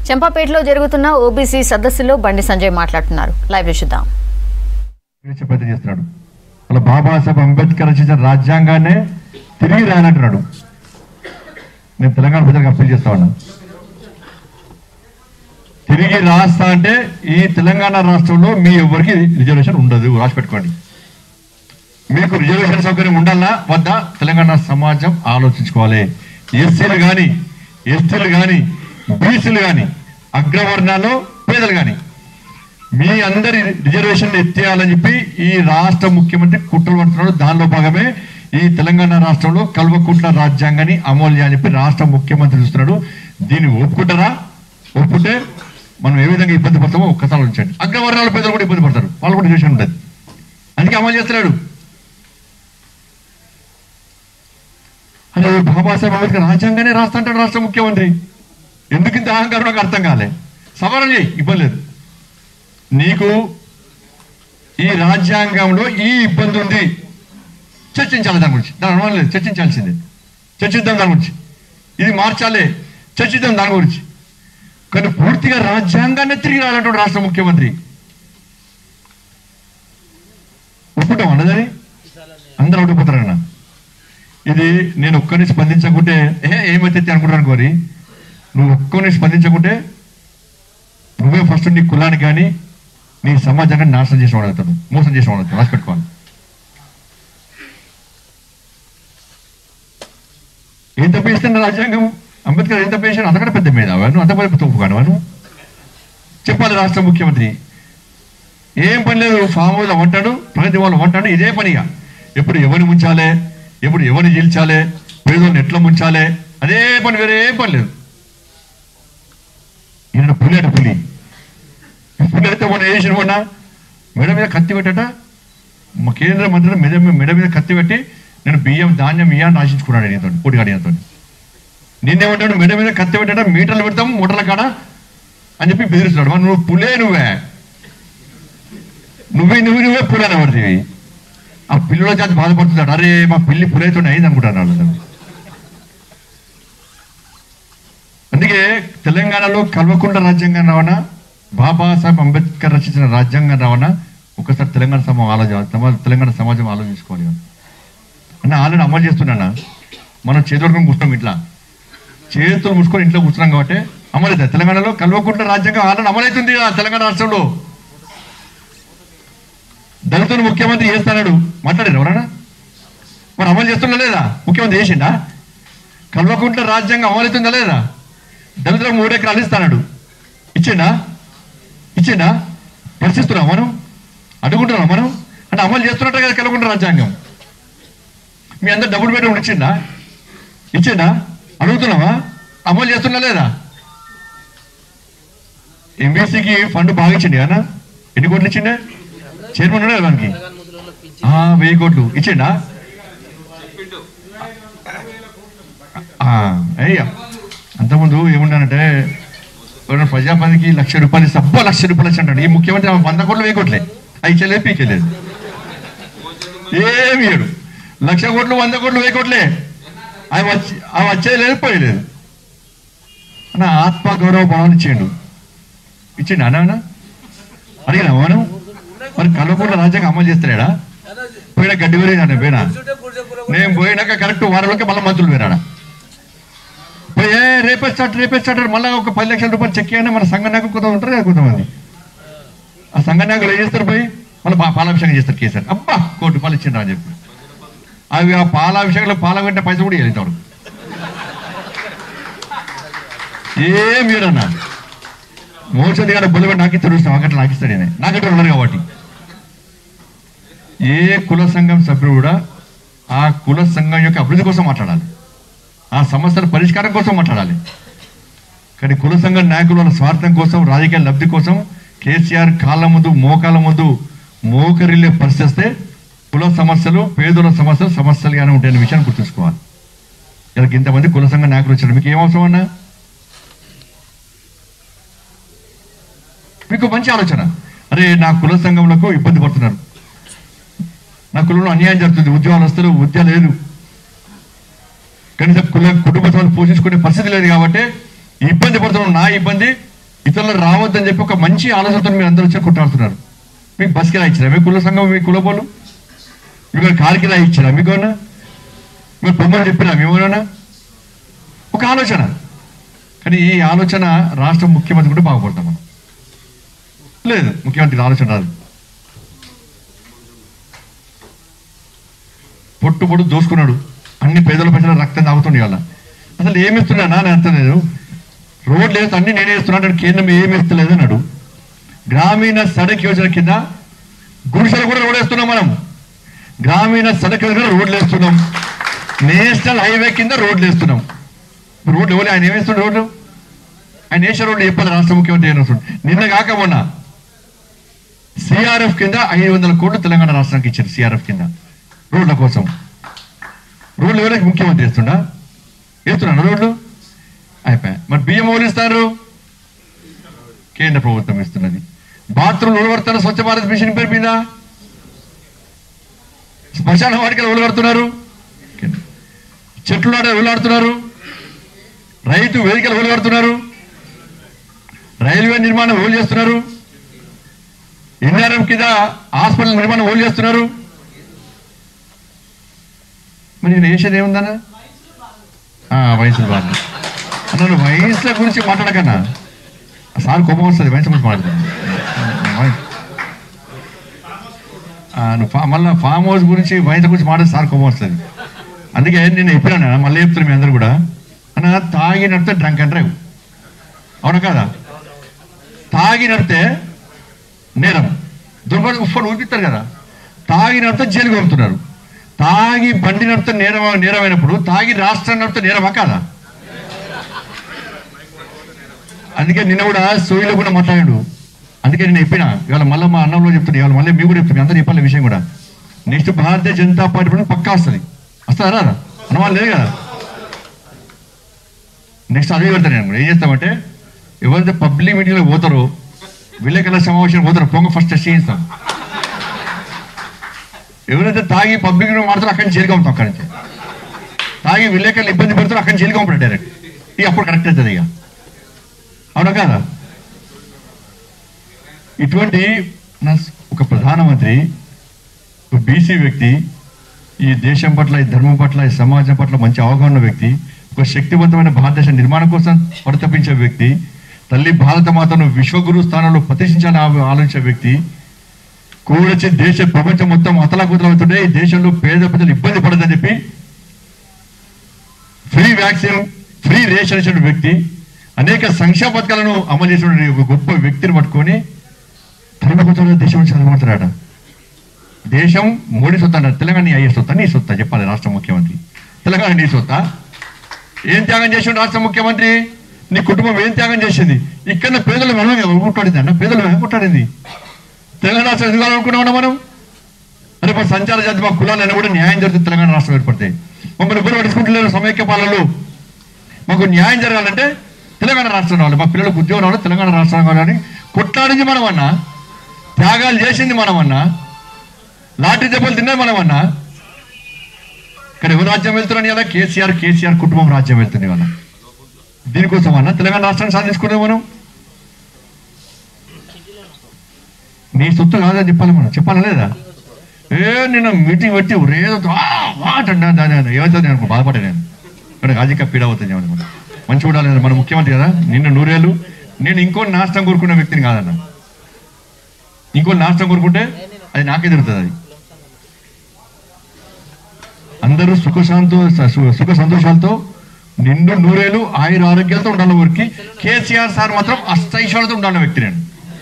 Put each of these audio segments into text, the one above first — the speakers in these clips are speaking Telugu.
చెంపాపేటలో జరుగుతున్న ఓబీసీ సదస్సులో బండి సంజయ్ మాట్లాడుతున్నారు లైవ్ లో చూద్దాం గురించి ప్రయత్నం చేస్తున్నాడు వాళ్ళ బాబాసాహెబ్ అంబేద్కర్ రచించిన రాజ్యాంగాన్నే తిరిగి రానంటున్నాడు నేను తెలంగాణ ప్రజలకు అప్పీల్ చేస్తా ఉన్నా తిరిగి రాస్తా అంటే ఈ తెలంగాణ రాష్ట్రంలో మీ ఎవరికి రిజర్వేషన్ ఉండదు రాసి పెట్టుకోండి మీకు రిజర్వేషన్ సౌకర్యం ఉండాలా వద్దా తెలంగాణ సమాజం ఆలోచించుకోవాలి ఎస్సీలు కానీ ఎస్టీలు కానీ బీసీలు కానీ అగ్రవర్ణాలు పేదలు కానీ మీ అందరి రిజర్వేషన్ ఎత్తేయాలని చెప్పి ఈ రాష్ట్ర ముఖ్యమంత్రి కుట్రలు పడుతున్నాడు దానిలో భాగమే ఈ తెలంగాణ రాష్ట్రంలో కల్వకుంట్ల రాజ్యాంగాన్ని అమలు చేయాలని చెప్పి రాష్ట్ర ముఖ్యమంత్రి చూస్తున్నాడు దీన్ని ఒప్పుకుంటారా ఒప్పుకుంటే మనం ఏ విధంగా ఇబ్బంది పడతామో ఒక్కసారి ఉంచండి అగ్రవర్ణాల పేదలు కూడా ఇబ్బంది పడతారు వాళ్ళు కూడా రిజర్వేషన్ ఉంటుంది అందుకే అమలు చేస్తున్నాడు అరే బాబాసాహెబ్ అంబేద్కర్ రాజ్యాంగానే రాస్తా అంటాడు రాష్ట్ర ముఖ్యమంత్రి ఎందుకు ఇంత అహంకారం నాకు అర్థం కాలే సవరణ చేయి ఇబ్బంది లేదు నీకు ఈ రాజ్యాంగంలో ఈ ఇబ్బంది ఉంది చర్చించాలి దాని గురించి దాని అనుమానం లేదు చర్చించాల్సిందే చర్చిద్దాం దాని గురించి ఇది మార్చాలి చర్చిద్దాం దాని గురించి కానీ పూర్తిగా రాజ్యాంగాన్ని తిరిగి రాలంటాడు రాష్ట్ర ముఖ్యమంత్రి ఒప్పుకుంటాం అన్నదని అందరూ అడుగుపోతారన్న ఇది నేను ఒక్కరిని స్పందించకుంటే ఏ ఏమైతే అనుకుంటాను కోరి నువ్వు ఒక్కరిని స్పందించకుంటే నువ్వే ఫస్ట్ నీ కులాన్ని కానీ నీ సమాజాన్ని నాశనం చేసిన వాడు అవుతాడు మోసం చేసిన వాడు అవుతాడు రాసి పెట్టుకోవాలి ఏం తప్పు చేస్తున్న రాజ్యాంగం అంబేద్కర్ ఏం తప్పు చేశాడు అంతకంటే పెద్ద మీద నువ్వు అంత పెద్ద తప్పు కాను నువ్వు చెప్పాలి రాష్ట్ర ముఖ్యమంత్రి ఏం పని లేదు ఫామ్ హౌస్ వంటాడు ప్రగతి వాళ్ళు వంటాడు ఇదే పనిగా ఎప్పుడు ఎవరిని ముంచాలి ఎప్పుడు ఎవరిని గెలిచాలి పేదోళ్ళని ఎట్లా ముంచాలి అదే పని వేరే ఏం పని లేదు ఈయన పులి అట పులి పులి అయితే మొన్న వేసిన మొన్న మెడ మీద కత్తి పెట్టట మా కేంద్ర మంత్రి మెడ మీద మెడ మీద కత్తి పెట్టి నేను బియ్యం ధాన్యం ఇయ్యాన్ని ఆశించుకున్నాడు ఈయనతో పోటీగాడు ఈయనతో నిన్నేమంటాడు మెడ మీద కత్తి పెట్టట మీటర్లు పెడతాం మూటల కాడ అని చెప్పి బెదిరిస్తున్నాడు మరి నువ్వు పులే నువ్వే నువ్వే నువ్వు నువ్వే పులని పడుతుంది ఆ పిల్లల చేత బాధపడుతున్నాడు అరే మా పిల్లి పులైతోనే అయింది అనుకుంటున్నాడు అందుకే తెలంగాణలో కల్వకుండ రాజ్యాంగం రావనా బాబాసాహెబ్ అంబేద్కర్ రచించిన రాజ్యాంగం రావనా ఒకసారి తెలంగాణ సమాజం ఆలోచన తెలంగాణ సమాజం ఆలోచించుకోవాలి అన్న ఆల్రెడీ అమలు చేస్తున్నానా మనం చేతులు కూర్చున్నాం ఇట్లా చేతులు ముసుకొని ఇంట్లో కూర్చున్నాం కాబట్టి అమలవుతుంది తెలంగాణలో కల్వకుంట్ల రాజ్యాంగం ఆల్రెడీ అమలవుతుంది ఆ తెలంగాణ రాష్ట్రంలో దళితులు ముఖ్యమంత్రి చేస్తాడు మాట్లాడారు ఎవరన్నా మరి అమలు చేస్తున్నా లేదా ముఖ్యమంత్రి చేసిండా కల్వకుంట్ల రాజ్యాంగం అమలవుతుందా లేదా దళితులకు మూడు ఎకరాలు ఇస్తాడు ఇచ్చిండా ఇచ్చిండా పరిశిస్తున్నాం మనం అడుగుంటున్నాం మనం అంటే అమలు చేస్తున్నట్టు కదా కల్వకుంట్ల రాజ్యాంగం మీ అందరు డబ్బులు పెట్టి ఇచ్చిండా ఇచ్చిండా అడుగుతున్నావా అమలు చేస్తున్నా లేదా ఎంబీసీకి ఫండ్ బాగా ఇచ్చిండి అన్న ఎన్ని కోట్లు ఇచ్చిండే చైర్మన్ ఉన్నాడు దానికి ఆ, వెయ్యి కోట్లు ఇచ్చిండా ఆ, అయ్యా అంతకుముందు ఏముండానంటే ఎవరైనా ప్రజాపతికి లక్ష రూపాయలు ఇస్తే అబ్బా లక్ష రూపాయలు వచ్చి అంటాడు ఈ ముఖ్యమంత్రి ఆమె వంద కోట్లు వెయ్యి కోట్లే అవి ఇచ్చలేదు పీకెళ్ళలేదు ఏమి ఇయ్యడు లక్ష కోట్లు వంద కోట్లు వెయ్యి కోట్లే అవి వచ్చి అవి వచ్చేయలేదు పోయలేదు నా ఆత్మ గౌరవ భావన ఇచ్చిండు ఇచ్చిండు అన్నా అడిగినా మనం మరి కల్వకుంట్ల రాజ్యాంగం అమలు చేస్తాడా పోయినా గడ్డి వేరేదాన్ని పోయినా నేను పోయినాక కరెక్ట్ వారంలోకి మళ్ళీ మంత్రులు పోయినాడా పోయి ఏ రేపే స్టార్ట్ రేపే స్టార్ట్ అని మళ్ళీ ఒక పది లక్షల రూపాయలు చెక్ అయినా మన సంఘ నాయకులు కొంత ఉంటారు కదా కొంతమంది ఆ సంఘ నాయకులు ఏం చేస్తారు పోయి మళ్ళీ పా- పాలాభిషేకం చేస్తారు కేసీఆర్ అబ్బా కోటి రూపాయలు ఇచ్చిండ్రు అని చెప్పి అవి ఆ పాలాభిషేకంలో పాల వెంట పైసలు కూడా వెళ్తాడు ఏం ఏడన్నా మోసది గారు బొలివ నాకు ఇస్తాడు చూస్తాం అక్కడ నాకు ఇస్తాడు ఈయన. నాకంటే ఉన్నారు కాబట్టి ఏ కుల సంఘం సభ్యుడు కూడా ఆ కుల సంఘం యొక్క అభివృద్ధి కోసం మాట్లాడాలి ఆ సమస్యల పరిష్కారం కోసం మాట్లాడాలి కానీ కుల సంఘం నాయకుల వాళ్ళ స్వార్థం కోసం రాజకీయ లబ్ధి కోసం కేసీఆర్ కాళ్ళ ముందు మోకాళ్ళ ముందు మోకరిల్లే పరిస్థితి వస్తే కుల సమస్యలు పేదల సమస్యలు సమస్యలుగానే ఉంటాయనే విషయాన్ని గుర్తుంచుకోవాలి ఇలా ఇంతమంది కుల సంఘ నాయకులు వచ్చారు మీకు ఏం అవసరం అన్నా మీకు మంచి ఆలోచన అరే నా కుల సంఘంలో ఇబ్బంది పడుతున్నారు నా కులంలో అన్యాయం జరుగుతుంది ఉద్యోగాలు వస్తారు ఉద్యోగం లేదు కనీసం కుల కుటుంబ సభ్యులు పోషించుకునే పరిస్థితి లేదు కాబట్టి ఈ ఇబ్బంది పడుతున్నాం నా ఇబ్బంది ఇతరులు రావద్దని చెప్పి ఒక మంచి ఆలోచనతో మీరు అందరూ వచ్చి కొట్టాడుతున్నారు మీకు బస్ కిరా ఇచ్చారా మీ కుల సంఘం మీ కులపోలు మీకు కారు కిరా ఇచ్చారా మీకేమన్నా మీరు బొమ్మలు చెప్పినా మేమేమన్నా ఒక ఆలోచన కానీ ఈ ఆలోచన రాష్ట్ర ముఖ్యమంత్రి కూడా బాగుపడతాం మనం లేదు ముఖ్యమంత్రి ఆలోచన రాదు పొట్టు పొట్టు దోసుకున్నాడు అన్ని పేదల ప్రజల రక్తం తాగుతుంది ఇవాళ అసలు ఏమి ఇస్తున్నా అని అర్థం లేదు రోడ్లు వేస్తే అన్ని నేనే ఇస్తున్నాను కేంద్రం ఏమి ఇస్తలేదు అన్నాడు గ్రామీణ సడక్ యోజన కింద గుడిసెలు కూడా రోడ్ వేస్తున్నాం మనం గ్రామీణ సడక్ యోజన రోడ్లు వేస్తున్నాం నేషనల్ హైవే కింద రోడ్లు వేస్తున్నాం ఇప్పుడు రోడ్లు ఎవరు ఆయన ఏమేస్తుండే రోడ్లు ఆయన వేసే రోడ్లు చెప్పాలి రాష్ట్ర ముఖ్యమంత్రి ఏం వస్తుంది నిన్న కాక మొన్న సిఆర్ఎఫ్ కింద ఐదు వందల కోట్లు తెలంగాణ రాష్ట్రానికి ఇచ్చారు సిఆర్ఎఫ్ కింద రోడ్ల కోసం రోడ్లు ఎవరికి ముఖ్యమంత్రి వేస్తుండా వేస్తున్నాను రోడ్లు అయిపోయాయి మరి బియ్యం ఎవరు ఇస్తారు కేంద్ర ప్రభుత్వం ఇస్తున్నది బాత్రూమ్ ఉలవర్తన స్వచ్ఛ భారత్ మిషన్ పేరు మీద శ్మశాన వాటికలు ఉలగడుతున్నారు చెట్లు నాట ఉలాడుతున్నారు రైతు వేదికలు ఉలగడుతున్నారు రైల్వే నిర్మాణం ఓలు చేస్తున్నారు ఎన్ఆర్ఎం కింద హాస్పిటల్ నిర్మాణం ఓలు చేస్తున్నారు మరి నేను వేసేది ఏముందన్నా ఆ, వయసులు బాగా అన్నాను వయసుల గురించి మాట్లాడకన్నా సార్ కోపం వస్తుంది వయసు గురించి మాట్లాడుతాను నువ్వు ఫా- మళ్ళా ఫామ్ హౌస్ గురించి వయసు గురించి మాట్లాడితే సార్ కోపం వస్తుంది అందుకే నేను చెప్పినాను మళ్ళీ చెప్తున్నాను మీ అందరు కూడా అన్న తాగి నడితే డ్రంక్ అండ్ డ్రైవ్ అవునా కదా తాగి నడితే నేరం దుర్బడి ఉప్పలు ఊపిస్తారు కదా తాగి నడితే జైలుకి పంపుతున్నారు తాగి బండి నడితే నేరం నేరమైనప్పుడు తాగి రాష్ట్రం నడితే నేరమా కాదా అందుకే నిన్న కూడా సోయిలో కూడా మాట్లాడాడు అందుకే నేను చెప్పిన ఇవాళ మళ్ళీ మా అన్నంలో చెప్తున్నా ఇవాళ మళ్ళీ మీ కూడా చెప్తున్నా అందరూ చెప్పాలి ఈ విషయం కూడా నెక్స్ట్ భారతీయ జనతా పార్టీ పని పక్కా వస్తుంది వస్తారా రాదా? అన్నవాళ్ళు లేదు కదా నెక్స్ట్ అదే పెడతాను నేను కూడా ఏం చేస్తామంటే ఎవరైతే పబ్లిక్ మీటింగ్లో పోతారో విలేకరుల సమావేశం పోతారో పొంగ ఫస్ట్ టెస్ట్ చేయిస్తాం ఎవరైతే తాగి పబ్లిక్ మాడతారో అక్కడి నుంచి జైలుకి పంపుతాం అక్కడి నుంచి తాగి విలేకరులు ఇబ్బంది పెడతారో అక్కడి నుంచి జైలుకి పంపుతారు డైరెక్ట్ ఇక అప్పుడు కరెక్ట్ అవుతుంది ఇక అవునా కాదా ఇటువంటి నా ఒక ప్రధానమంత్రి ఒక బీసీ వ్యక్తి ఈ దేశం పట్ల ఈ ధర్మం పట్ల ఈ సమాజం పట్ల మంచి అవగాహన ఉన్న వ్యక్తి ఒక శక్తివంతమైన భారతదేశ నిర్మాణం కోసం పరితపించే వ్యక్తి తల్లి భారత మాతను విశ్వగురు స్థానంలో ప్రతిష్ఠించాలని ఆ- ఆలోచించే వ్యక్తి కూడొచ్చి దేశ ప్రపంచం మొత్తం అతలాకుతలవుతుంటే ఈ దేశంలో పేద ప్రజలు ఇబ్బంది పడదని చెప్పి ఫ్రీ వ్యాక్సిన్ ఫ్రీ రేషన్ ఇచ్చిన వ్యక్తి అనేక సంక్షేమ పథకాలను అమలు చేసిన ఒక గొప్ప వ్యక్తిని పట్టుకొని ధర్మపుత్రుల దేశం నుంచి చదవబడతాడట దేశం మోడీ సొత్తు అంటారు తెలంగాణ నీ అయ్యే సొత్తా నీ సొత్తా చెప్పాలి రాష్ట్ర ముఖ్యమంత్రి తెలంగాణ నీ సొత్తా ఏం త్యాగం చేసిండు రాష్ట్ర ముఖ్యమంత్రి నీ కుటుంబం ఏం త్యాగం చేసింది ఇక్కడ పేదలు మనం కొట్టాడింది అన్న పేదలు మేము కొట్టాడింది తెలంగాణ రాష్ట్రం ఎందుకు అనుకున్నామన్నా మనం రేపు సంచార జాతి మా కులాలైనా కూడా న్యాయం జరిగితే తెలంగాణ రాష్ట్రం ఏర్పడతాయి మమ్మల్ని ఎవరు పడుచుకుంటలేరు సమైక్య పాలనలో మాకు న్యాయం జరగాలంటే తెలంగాణ రాష్ట్రం రావాలి మా పిల్లలకు ఉద్యోగం రావాలి తెలంగాణ రాష్ట్రం కావాలని కొట్లాడింది మనం అన్నా త్యాగాలు చేసింది మనం అన్నా లాఠీ దెబ్బలు తిన్నది మనం అన్నా ఇక్కడ ఎవరు రాజ్యం వెళ్తున్నారని అలా కేసీఆర్ కేసీఆర్ కుటుంబం రాజ్యం వెళ్తుంది వాళ్ళ దీనికోసం అన్న తెలంగాణ రాష్ట్రాన్ని సాధించుకునే మనం నీ సొత్తు కాదని చెప్పాలి మనం చెప్పాలా లేదా ఏ నిన్న మీటింగ్ పెట్టి రేదో వాట్ అన్నా దాని ఏమవుతుంది అనుకో బాధపడే నేను ఇక్కడ రాజకీయ పీడ అవుతుంది అనుకో మంచి ఉండాలి కదా మన ముఖ్యమంత్రి కదా నిన్న నూరేళ్ళు నేను ఇంకో నాశనం కోరుకున్న వ్యక్తిని కాదన్న ఇంకో నాశనం కోరుకుంటే అది నాకే తిరుగుతుంది అది అందరూ సుఖశాంతో సు- సుఖ సంతోషాలతో నిండు నూరేళ్ళు ఆయుర ఆరోగ్యాలతో ఉండాలి ఊరికి కేసీఆర్ సార్ మాత్రం అష్టైశ్వర్యాలతో ఉండాలి వ్యక్తి నేను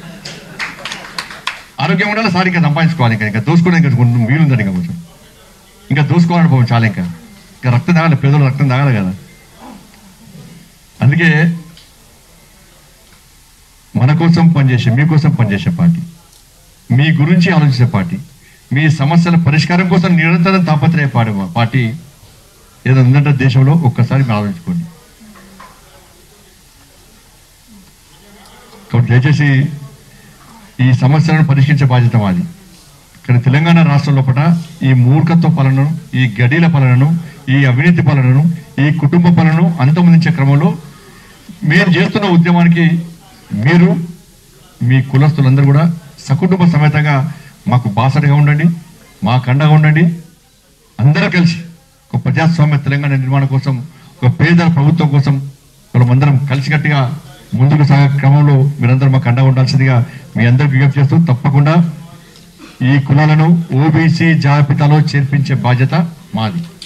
ఆరోగ్యం ఉండాలి సార్ ఇంకా సంపాదించుకోవాలి ఇంకా ఇంకా దోసుకోవడం ఇంకా కొంచెం వీలుందండి ఇంకా కొంచెం ఇంకా దోసుకోవాలని పోవం చాలా ఇంకా ఇంకా రక్తం తాగాలి పేదలు రక్తం తాగాలి కదా అందుకే మన కోసం పనిచేసే మీకోసం పనిచేసే పార్టీ మీ గురించి ఆలోచించే పార్టీ మీ సమస్యల పరిష్కారం కోసం నిరంతరం తాపత్రయ పాడే పార్టీ ఏదో ఉందంటే దేశంలో ఒక్కసారి మీరు ఆలోచించుకోండి కాబట్టి దయచేసి ఈ సమస్యలను పరిష్కరించే బాధ్యత మాది కానీ తెలంగాణ రాష్ట్రం లోపల ఈ మూర్ఖత్వ పాలనను ఈ గడీల పాలనను ఈ అవినీతి పాలనను ఈ కుటుంబ పాలనను అంతమొందించే క్రమంలో మేము చేస్తున్న ఉద్యమానికి మీరు మీ కులస్తులందరూ కూడా సకుటుంబ సమేతంగా మాకు బాసటగా ఉండండి మా కండగా ఉండండి అందరూ కలిసి ఒక ప్రజాస్వామ్య తెలంగాణ నిర్మాణం కోసం ఒక పేదల ప్రభుత్వం కోసం మనమందరం కలిసికట్టుగా ముందుకు సాగే క్రమంలో మీరందరూ మాకు అండగా ఉండాల్సిందిగా మీ అందరికి విజ్ఞప్తి చేస్తూ తప్పకుండా ఈ కులాలను ఓబీసీ జాబితాలో చేర్పించే బాధ్యత మాది